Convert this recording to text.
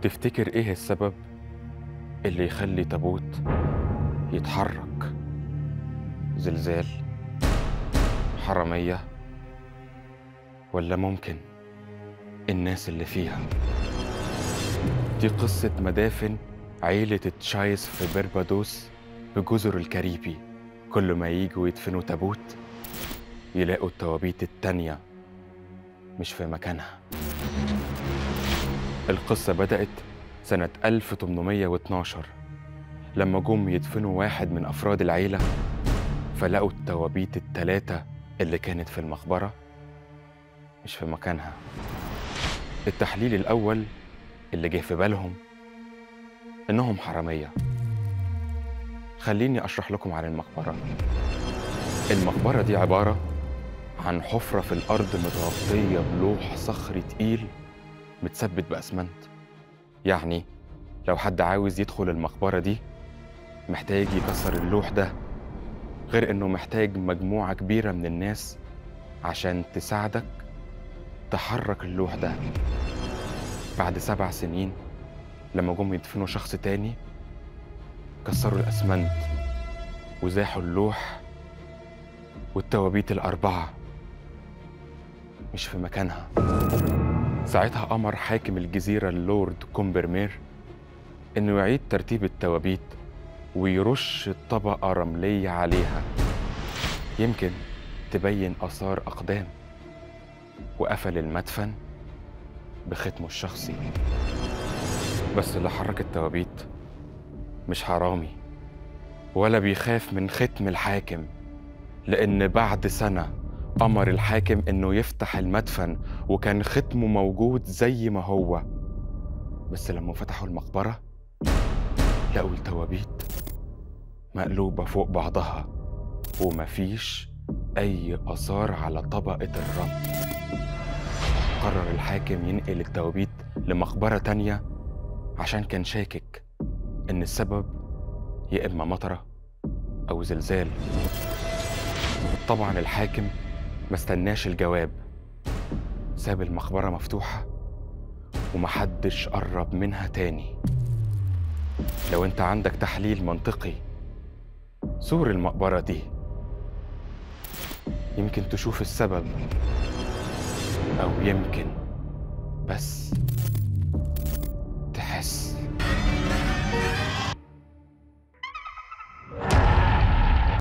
تفتكر ايه السبب اللي يخلي تابوت يتحرك زلزال حرامية ولا ممكن الناس اللي فيها دي قصة مدافن عيلة تشايس في بربادوس بجزر الكاريبي كل ما ييجوا يدفنوا تابوت يلاقوا التوابيت التانية مش في مكانها القصة بدأت سنة 1812 لما جم يدفنوا واحد من أفراد العيلة فلقوا التوابيت التلاتة اللي كانت في المقبرة مش في مكانها التحليل الأول اللي جه في بالهم إنهم حرامية خليني أشرح لكم عن المقبرة المقبرة دي عبارة عن حفرة في الأرض متغطية بلوح صخري تقيل متثبت بأسمنت يعني لو حد عاوز يدخل المقبرة دي محتاج يكسر اللوح ده غير إنه محتاج مجموعة كبيرة من الناس عشان تساعدك تحرك اللوح ده بعد سبع سنين لما جم يدفنوا شخص تاني كسروا الأسمنت وزاحوا اللوح والتوابيت الأربعة مش في مكانها ساعتها أمر حاكم الجزيرة اللورد كومبرمير إنه يعيد ترتيب التوابيت ويرش طبقة رملية عليها يمكن تبين آثار أقدام وقفل المدفن بختمه الشخصي بس اللي حرك التوابيت مش حرامي ولا بيخاف من ختم الحاكم لأن بعد سنة أمر الحاكم إنه يفتح المدفن وكان ختمه موجود زي ما هو بس لما فتحوا المقبرة لقوا التوابيت مقلوبة فوق بعضها ومفيش أي آثار على طبقة الرمل قرر الحاكم ينقل التوابيت لمقبرة تانية عشان كان شاكك إن السبب يا إما مطرة أو زلزال طبعا الحاكم ما استناش الجواب ساب المقبرة مفتوحة ومحدش قرب منها تاني لو انت عندك تحليل منطقي سور المقبرة دي يمكن تشوف السبب أو يمكن بس